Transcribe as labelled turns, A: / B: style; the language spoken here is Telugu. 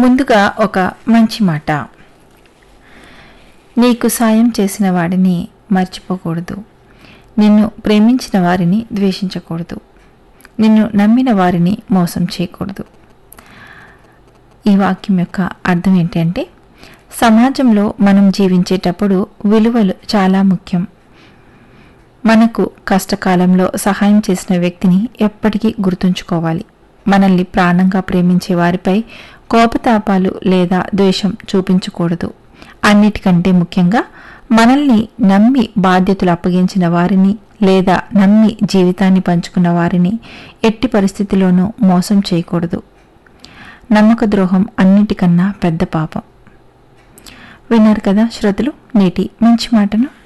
A: ముందుగా ఒక మంచి మాట నీకు సాయం చేసిన వాడిని మర్చిపోకూడదు నిన్ను ప్రేమించిన వారిని ద్వేషించకూడదు నిన్ను నమ్మిన వారిని మోసం చేయకూడదు ఈ వాక్యం యొక్క అర్థం ఏంటంటే సమాజంలో మనం జీవించేటప్పుడు విలువలు చాలా ముఖ్యం మనకు కష్టకాలంలో సహాయం చేసిన వ్యక్తిని ఎప్పటికీ గుర్తుంచుకోవాలి మనల్ని ప్రాణంగా ప్రేమించే వారిపై కోపతాపాలు లేదా ద్వేషం చూపించకూడదు అన్నిటికంటే ముఖ్యంగా మనల్ని నమ్మి బాధ్యతలు అప్పగించిన వారిని లేదా నమ్మి జీవితాన్ని పంచుకున్న వారిని ఎట్టి పరిస్థితిలోనూ మోసం చేయకూడదు నమ్మక ద్రోహం అన్నిటికన్నా పెద్ద పాపం విన్నారు కదా శ్రోతలు నేటి మంచి మాటను